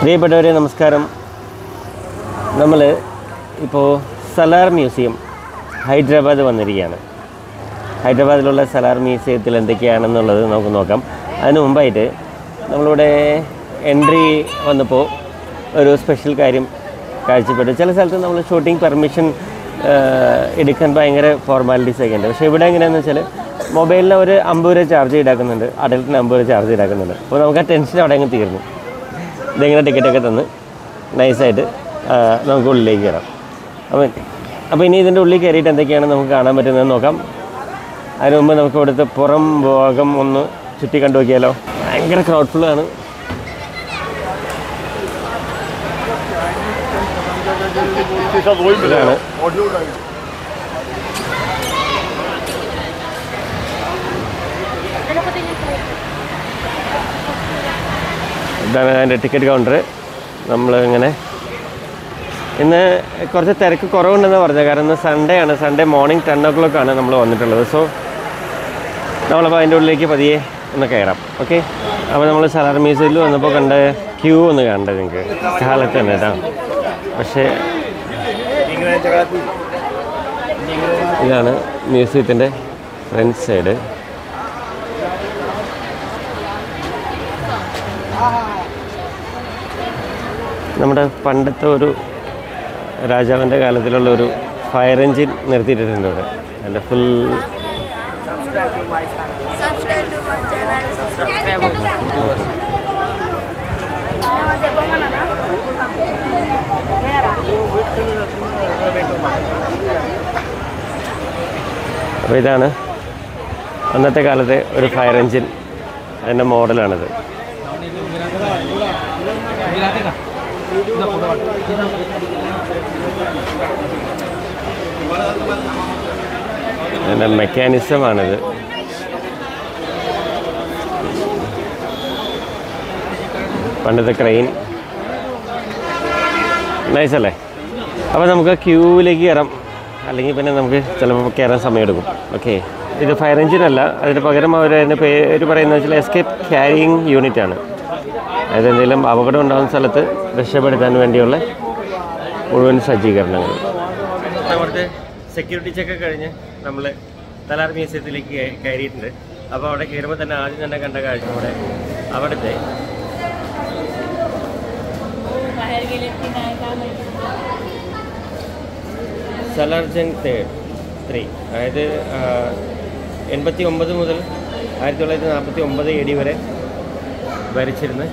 പ്രിയപ്പെട്ടവരെ നമസ്കാരം നമ്മൾ ഇപ്പോൾ സലാർ മ്യൂസിയം ഹൈദരാബാദ് വന്നിരിക്കുകയാണ് ഹൈദരാബാദിലുള്ള സലാർ മ്യൂസിയത്തിൽ എന്തൊക്കെയാണെന്നുള്ളത് നമുക്ക് നോക്കാം അതിന് മുമ്പായിട്ട് നമ്മളിവിടെ എൻട്രി വന്നപ്പോൾ ഒരു സ്പെഷ്യൽ കാര്യം കാഴ്ചപ്പെട്ടു ചില സ്ഥലത്ത് നമ്മൾ ഷൂട്ടിംഗ് പെർമിഷൻ എടുക്കാൻ ഭയങ്കര ഫോർമാലിറ്റീസ് ഒക്കെ ഉണ്ട് പക്ഷേ ഇവിടെ എങ്ങനെയാണെന്ന് വെച്ചാൽ മൊബൈലിന് ഒരു അമ്പത് രൂപ ചാർജ് ഈടാക്കുന്നുണ്ട് അഡൽറ്റിന് അമ്പത് രൂപ ചാർജ് ഈടാക്കുന്നുണ്ട് അപ്പോൾ നമുക്ക് ആ ടെൻഷൻ അവിടെ അങ്ങ് തീർന്നു ഇതിങ്ങനെ ടിക്കറ്റൊക്കെ തന്ന് നൈസായിട്ട് നമുക്ക് ഉള്ളിലേക്ക് കയറാം അപ്പം അപ്പോൾ ഇനി ഇതിൻ്റെ ഉള്ളിൽ കയറിയിട്ട് എന്തൊക്കെയാണ് നമുക്ക് കാണാൻ പറ്റുന്നതെന്ന് നോക്കാം അതിന് മുമ്പ് നമുക്ക് ഇവിടുത്തെ പുറം ഭാഗം ഒന്ന് ചുറ്റി കണ്ടു നോക്കിയാലോ ഭയങ്കര ക്രൗഡ് ആണ് ഇതാണ് ഇതാണ് അതിൻ്റെ ടിക്കറ്റ് കൗണ്ടർ നമ്മൾ ഇങ്ങനെ ഇന്ന് കുറച്ച് തിരക്ക് കുറവുണ്ടെന്ന് പറഞ്ഞത് കാരണം ഇന്ന് സൺഡേ ആണ് Sunday morning ten o'clock ആണ് നമ്മൾ വന്നിട്ടുള്ളത് സോ നമ്മളപ്പോൾ അതിൻ്റെ ഉള്ളിലേക്ക് പതിയെ ഒന്ന് കയറാം ഓക്കെ അപ്പോൾ നമ്മൾ സലാർ മ്യൂസിയത്തിൽ വന്നപ്പോൾ കണ്ട ക്യൂ ഒന്ന് കണ്ടത് നിങ്ങൾക്ക് കാലത്ത് തന്നെ കേട്ടോ പക്ഷേ ഇതാണ് മ്യൂസിയത്തിൻ്റെ ഫ്രണ്ട് സൈഡ് നമ്മുടെ പണ്ടത്തെ ഒരു രാജാവിൻ്റെ കാലത്തിലുള്ള ഒരു ഫയർ എഞ്ചിൻ നിർത്തിയിട്ടുണ്ട് ഇവിടെ അതിൻ്റെ full subscribe to my channel. Subscribe. Namaste, pongan acá. അപ്പോൾ ഇതാണ് അന്നത്തെ കാലത്തെ ഒരു ഫയർ എഞ്ചിൻ അതിൻ്റെ മോഡലാണിത് അതിൻ്റെ മെക്കാനിസമാണിത് പണ്ടത്തെ ക്രെയിൻ നൈസ് അല്ലേ അപ്പോൾ നമുക്ക് ക്യൂവിലേക്ക് കയറാം അല്ലെങ്കിൽ പിന്നെ നമുക്ക് ചിലപ്പോൾ കയറാൻ സമയമെടുക്കും ഓക്കെ ഇത് ഫയർ എഞ്ചിൻ അല്ല അതിന് പകരം അവർ അതിൻ്റെ പേര് പറയുന്നത് വെച്ചാൽ എസ്കേപ്പ് ക്യാരിയിങ് യൂണിറ്റ് ആണ് അതായത് എന്തെങ്കിലും അപകടം ഉണ്ടാകുന്ന സ്ഥലത്ത് രക്ഷപ്പെടുത്താൻ വേണ്ടിയുള്ള മുഴുവൻ സജ്ജീകരണങ്ങൾ അവിടുത്തെ സെക്യൂരിറ്റി ചെക്ക് കഴിഞ്ഞ് നമ്മൾ തലാർ മ്യൂസിയത്തിലേക്ക് കയ- കയറിയിട്ടുണ്ട് അപ്പോൾ അവിടെ കയറുമ്പോൾ തന്നെ ആദ്യം തന്നെ കണ്ട കാഴ്ച അവിടെ അവിടുത്തെ बाहेर गेले की नाही का माहिती സലാർജൻ തേർഡ് ത്രീ അതായത് എൺപത്തി ഒമ്പത് മുതൽ ആയിരത്തി തൊള്ളായിരത്തി നാൽപ്പത്തി ഒമ്പത് എ ഡി വരെ ഭരിച്ചിരുന്ന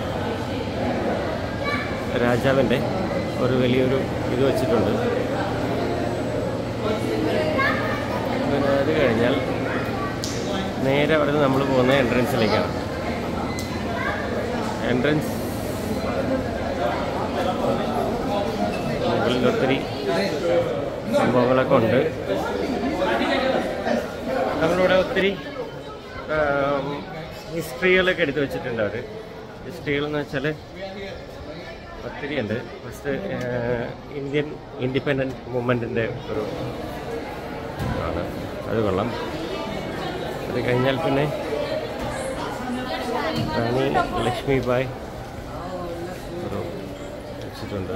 രാജാവിൻ്റെ ഒരു വലിയൊരു ഇത് വച്ചിട്ടുണ്ട് പിന്നെ അത് കഴിഞ്ഞാൽ നേരെ അവിടെ നിന്ന് നമ്മൾ പോകുന്ന എൻട്രൻസിലേക്കാണ് എൻട്രൻസ് മുകളിൽ ഒത്തിരി സംഭവങ്ങളൊക്കെ ഉണ്ട് നമ്മളിവിടെ ഒത്തിരി ഹിസ്റ്ററികളൊക്കെ എടുത്തു വെച്ചിട്ടുണ്ട് അവർ ഹിസ്റ്ററികൾ എന്ന് വെച്ചാൽ ഒത്തിരി ഉണ്ട് ഫസ്റ്റ് ഇന്ത്യൻ ഇൻഡിപെൻഡൻറ്റ് മൂവ്മെൻറ്റിൻ്റെ ഒരു ആണ് അത് കൊള്ളാം അത് കഴിഞ്ഞാൽ പിന്നെ റാണി ലക്ഷ്മിബായ് ഒരു വെച്ചിട്ടുണ്ട്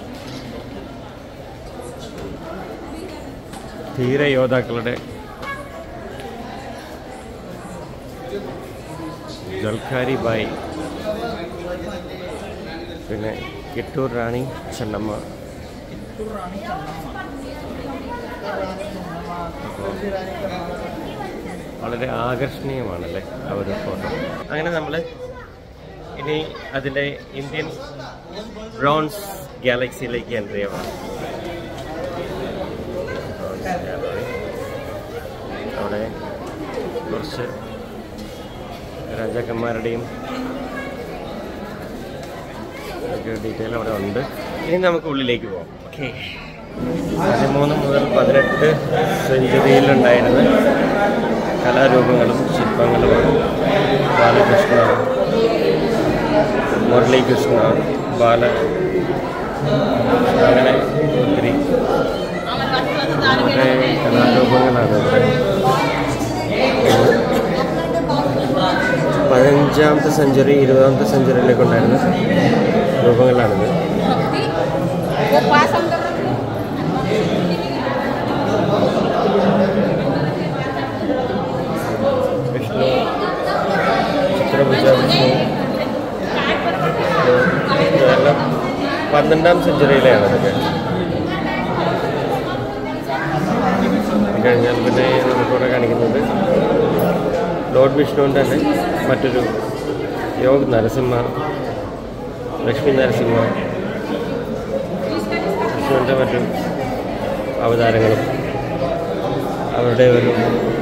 ധീര യോദ്ധാക്കളുടെ ജൽഖാരി ബായ് പിന്നെ കിട്ടൂർ റാണി ചെന്നമ്മ അപ്പോൾ വളരെ ആകർഷണീയമാണല്ലേ ആ ഒരു ഫോട്ടോ അങ്ങനെ നമ്മൾ ഇനി അതിൻ്റെ ഇന്ത്യൻ ബ്രോൺസ് ഗാലക്സിയിലേക്ക് എൻട്രി ആവാം അവിടെ കുറച്ച് രാജാക്കന്മാരുടെയും ഒക്കെ ഡീറ്റെയിൽ അവിടെ ഉണ്ട് ഇനി നമുക്ക് ഉള്ളിലേക്ക് പോകാം ഓക്കെ പതിമൂന്ന് മുതൽ പതിനെട്ട് സെഞ്ചുറിയിലുണ്ടായിരുന്ന കലാരൂപങ്ങളും ശില്പങ്ങളുമാണ് ബാലകൃഷ്ണ മുരളീകൃഷ്ണ ബാല അങ്ങനെ ഒത്തിരി കുറേ കലാരൂപങ്ങളാണ് ഇവിടെ പതിനഞ്ചാമത്തെ സെഞ്ചുറി ഇരുപതാമത്തെ സെഞ്ചുറിയിലൊക്കെ ഉണ്ടായിരുന്ന രൂപങ്ങളാണിത് വിഷ്ണു ചിത്രപൂജ വിഷ്ണു ഇതെല്ലാം പന്ത്രണ്ടാം സെഞ്ചുറിയിലാണ് ഇതൊക്കെ ഇത് കഴിഞ്ഞാൽ പിന്നെ നമുക്കിവിടെ കാണിക്കുന്നത് ലോർഡ് വിഷ്ണുവിൻ്റെ തന്നെ മറ്റൊരു യോഗ നരസിംഹ ലക്ഷ്മി നരസിംഹ വിഷ്ണുവിൻ്റെ മറ്റു അവതാരങ്ങളും അവരുടെ ഒരു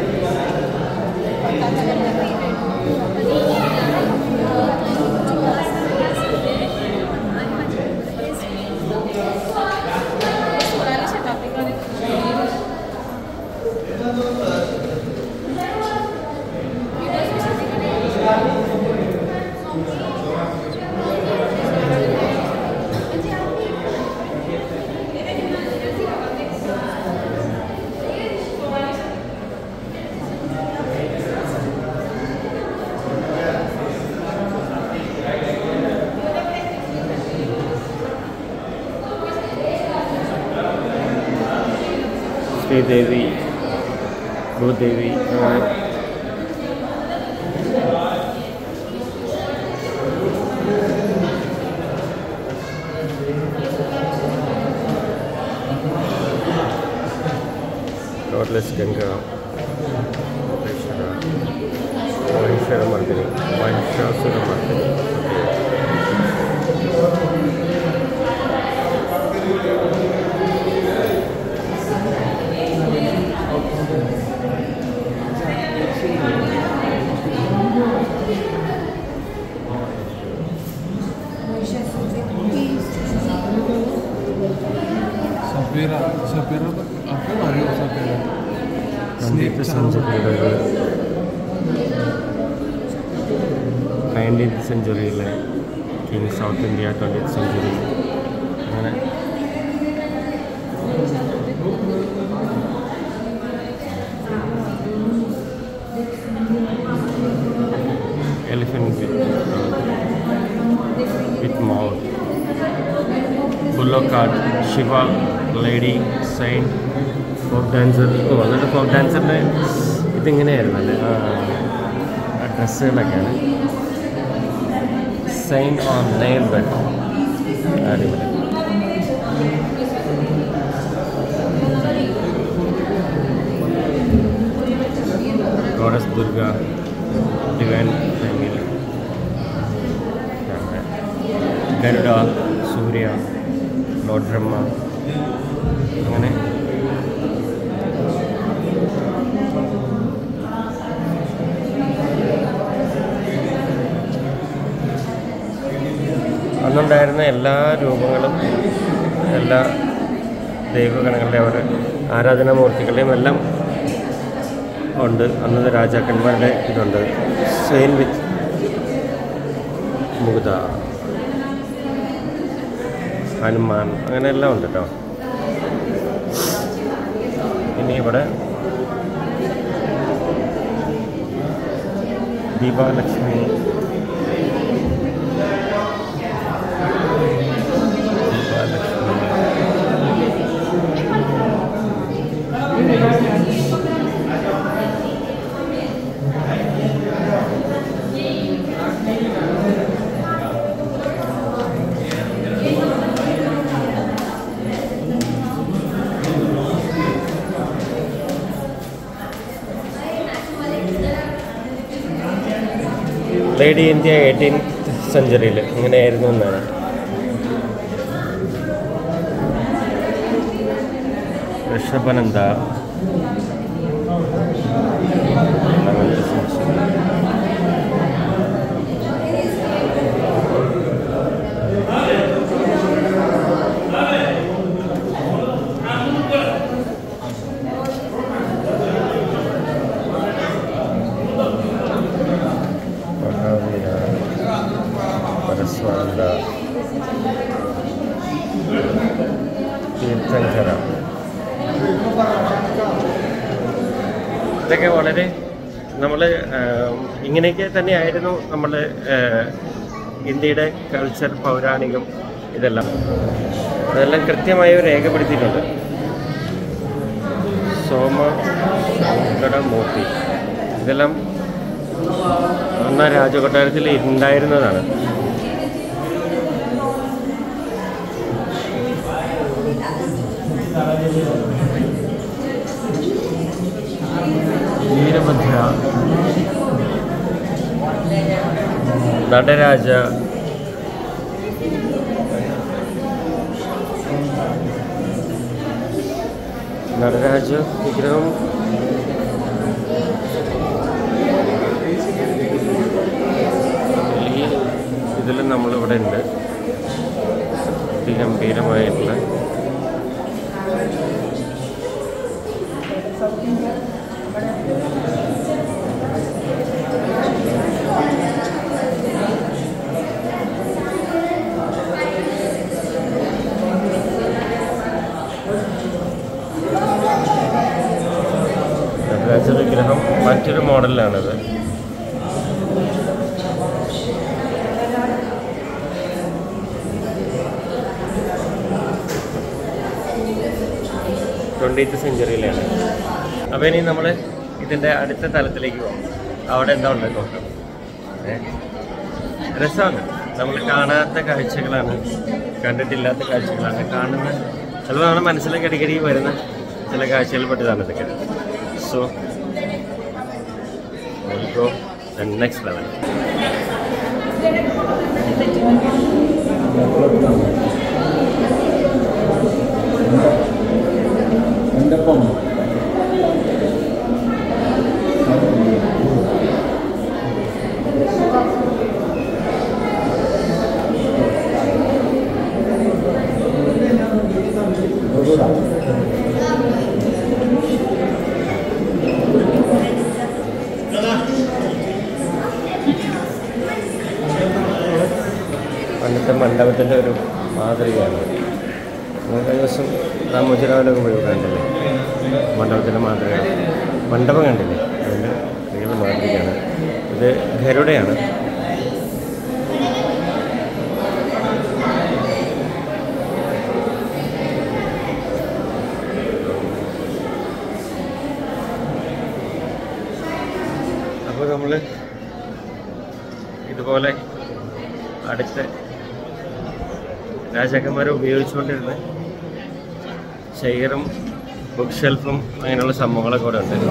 ശ്രീദേവി ഭൂദേവി അങ്ങനെ ലോട്ട്ലെസ് Ganga മഹിഷരമർദ്ദിനി Mahishasuramardini Sapira, Sapira, apa lagi Sapira? നന്ദിത്തെ സെഞ്ചുറിയുടെ ഒരു നയൻറ്റീൻത്ത് സെഞ്ചുറിയിലെ king South India twentieth century അങ്ങനെ elephant with mouth bullock cart Shiva lady sign folk dancer ഓ എന്നിട്ട് ഫോക്ക് ഡാൻസറിൻ്റെ ഇതിങ്ങനെയായിരുന്നല്ലേ ആ ആ ഡ്രസ്സുകളൊക്കെയാണ് സൈൻ ഓൺ നെയിൽ ബെഡ് അടിപൊളി goddess Durga divine family Garuda Surya lord Brahma അങ്ങനെ അന്നുണ്ടായിരുന്ന എല്ലാ രൂപങ്ങളും എല്ലാ ദൈവഗണങ്ങളുടെയും അവർ ആരാധനാമൂർത്തികളുടെയും എല്ലാം ഉണ്ട് അന്നത്തെ രാജാക്കന്മാരുടെ ഇതുണ്ട് സെയിൻ വിത്ത് മുകുത ഹനുമാൻ അങ്ങനെ എല്ലാം ഉണ്ട് കേട്ടോ ഇനി ഇവിടെ Deepalakshmi Deepalakshmi lady India eighteen സെഞ്ചുറിയിൽ ഇങ്ങനെയായിരുന്നു എന്നാണ് ഋഷഭനന്ദ ലെവൻത്ത് സെഞ്ചുറി മഹാവീര പരസ്വാനന്ദ തീർത്ഥങ്കര ഇതൊക്കെ വളരെ നമ്മൾ ഇങ്ങനെയൊക്കെ തന്നെയായിരുന്നു നമ്മൾ ഇന്ത്യയുടെ കൾച്ചർ പൗരാണികം ഇതെല്ലാം അതെല്ലാം കൃത്യമായി രേഖപ്പെടുത്തിയിട്ടുണ്ട് സോമ മൂർത്തി ഇതെല്ലാം അന്ന് രാജകൊട്ടാരത്തിൽ ഉണ്ടായിരുന്നതാണ് വീരഭദ്ര നടരാജ നടരാജ വിഗ്രഹം ഈ ഇതിൽ നമ്മളിവിടെ ഉണ്ട് അതിഗംഭീരമായിട്ടുള്ള നടരാജ വിഗ്രഹം മറ്റൊരു മോഡലിലാണത് ട്വൻറ്റീത്ത് സെഞ്ചുറിയിലാണ് അപ്പോൾ ഇനി നമ്മൾ ഇതിൻ്റെ അടുത്ത തലത്തിലേക്ക് പോകും അവിടെ എന്താ ഉള്ളത് നോക്കാം ഏ? രസമാണ് നമ്മൾ കാണാത്ത കാഴ്ചകളാണ് കണ്ടിട്ടില്ലാത്ത കാഴ്ചകളാണ് കാണുന്ന ചിലപ്പോൾ നമ്മുടെ മനസ്സിലേക്ക് അടിക്കടി വരുന്ന ചില കാഴ്ചകൾ പെട്ടതാണ് ഇതൊക്കെ so go next level mandapam പണ്ടത്തെ മണ്ഡപത്തിൻ്റെ ഒരു മാതൃകയാണ് നമ്മൾ കഴിഞ്ഞ ദിവസം രാമോജരാവിലൊക്കെ പോയി കണ്ടില്ലേ മണ്ഡപത്തിൻ്റെ മാതൃക മണ്ഡപം കണ്ടില്ലേ അതിൻ്റെ റിയൽ മാതൃകയാണ് ഇത് ഗരുഡയാണ് അപ്പോൾ നമ്മൾ ഇതുപോലെ അടുത്ത രാജാക്കന്മാർ ഉപയോഗിച്ചുകൊണ്ടിരുന്ന ചെയറും ബുക്ക് ഷെൽഫും അങ്ങനെയുള്ള സംഭവങ്ങളൊക്കെ ഇവിടെ ഉണ്ട്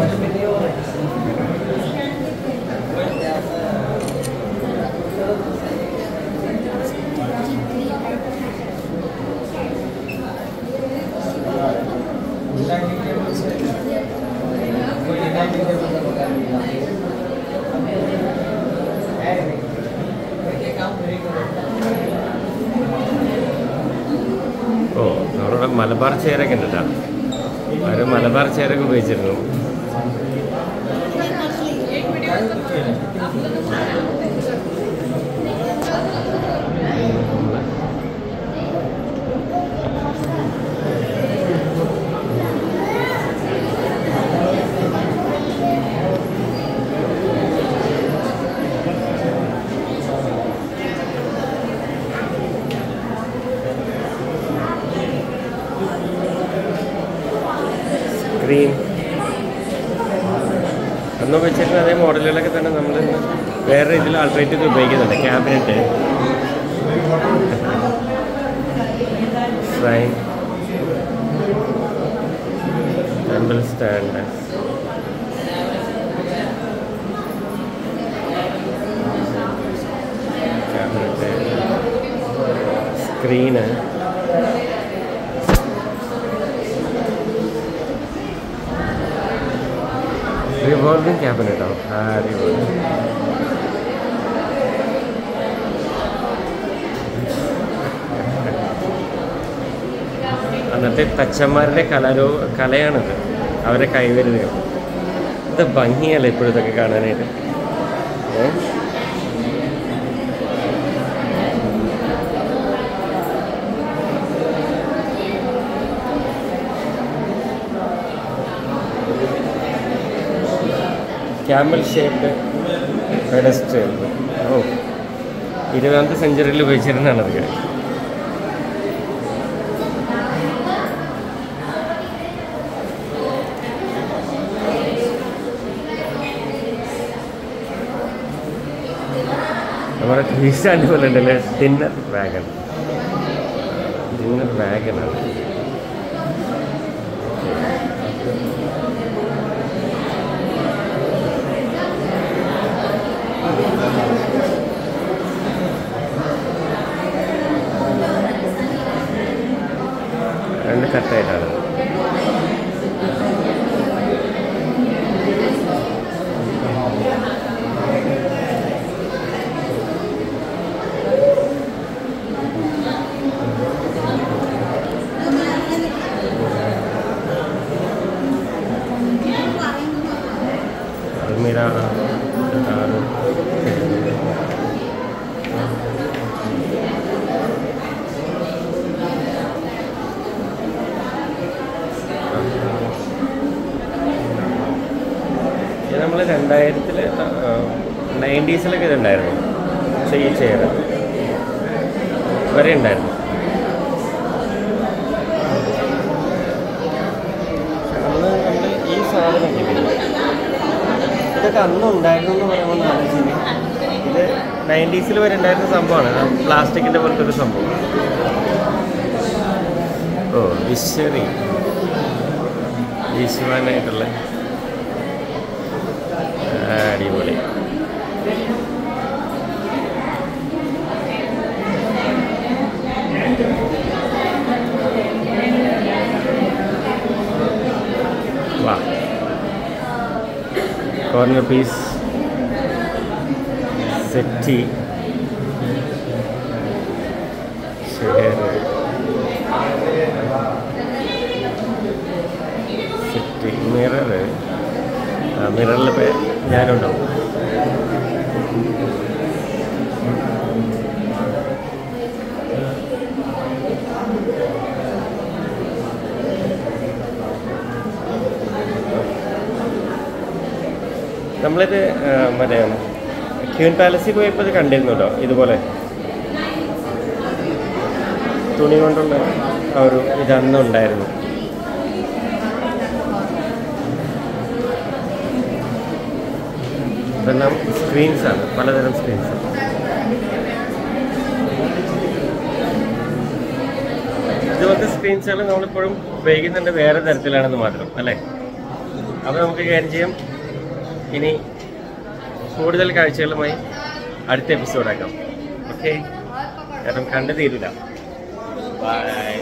ഓ നമ്മളിവിടെ മലബാർ ചെയറൊക്കെ ഉണ്ട് കേട്ടോ അവർ മലബാർ ചെയറൊക്കെ ഉപയോഗിച്ചിരുന്നു സ്ക്രീൻ അന്ന് ഉപയോഗിച്ചിരുന്ന അതേ മോഡലുകളൊക്കെ തന്നെ നമ്മൾ ഇന്ന് വേറെ ഇതിൽ ആൾട്ടറേറ്റ് ചെയ്ത് ഉപയോഗിക്കുന്നുണ്ട് cabinet shrine temple stand cabinet screen revolving ക്യാബിനറ്റോ ആ റിവോൾവിംഗ് അന്നത്തെ തച്ചന്മാരുടെ കലാരോ കലയാണിത് അവരുടെ കൈവരുതുകൾ ഇത് ഭംഗിയല്ലേ ഇപ്പോഴും ഇതൊക്കെ കാണാനായിട്ട് ഏ? ക്യാമൽ ഷേപ്ഡ് പെഡസ്റ്റൽ ഓ ഇരുപതാമത്തെ സെഞ്ചുറിയിൽ ഉപയോഗിച്ചിരുന്നതാണ് അതൊക്കെ നമ്മുടെ ത്രീ സ്റ്റാൻഡ് പോലെ ഉണ്ടല്ലേ ഡിന്നർ വാഗൺ ഡിന്നർ വാഗനാണ് രണ്ട് കട്ടായിട്ടാണ് അൽമിര ആറ് ഇത് നമ്മൾ രണ്ടായിരത്തിൽ നയൻറ്റീസിലൊക്കെ ഇതുണ്ടായിരുന്നു പക്ഷേ ഈ ചെയർ വരെ ഉണ്ടായിരുന്നു പക്ഷെ അന്ന് നമ്മൾ ഈ സാധനം ഇല്ലേ, ഇതൊക്കെ അന്ന് ഉണ്ടായിരുന്നു എന്ന് പറയുമ്പോൾ ആലോചിച്ച് ഇത് നയൻറ്റീസിൽ വരെ ഉണ്ടായിരുന്ന സംഭവമാണ് പ്ലാസ്റ്റിക്കിൻ്റെ പോലത്തെ ഒരു സംഭവം ഓ വിശ്വറി വീശുവാനായിട്ടുള്ള ആ, അടിപൊളി വാ corner piece settee chair settee mirror മിററിൽ ഇപ്പോൾ ഞാനുണ്ടാവും നമ്മളിത് ആ, മറ്റേ ക്യൂൻ പാലസിൽ പോയപ്പോൾ ഇത് കണ്ടിരുന്നു കേട്ടോ ഇതുപോലെ തുണി കൊണ്ടുള്ള ആ ഒരു ഇത് അന്ന് ഉണ്ടായിരുന്നു ഇതെല്ലാം സ്ക്രീൻസാണ് പലതരം സ്ക്രീൻസ് ഇതുപോലത്തെ സ്ക്രീൻസുകൾ നമ്മളിപ്പോഴും ഉപയോഗിക്കുന്നുണ്ട് വേറെ തരത്തിലാണെന്ന് മാത്രം അല്ലേ അപ്പോൾ നമുക്ക് കാര്യം ചെയ്യാം ഇനി കൂടുതൽ കാഴ്ചകളുമായി അടുത്ത എപ്പിസോഡാക്കാം ഓക്കെ കാരണം കണ്ടു തീരില്ല ബൈ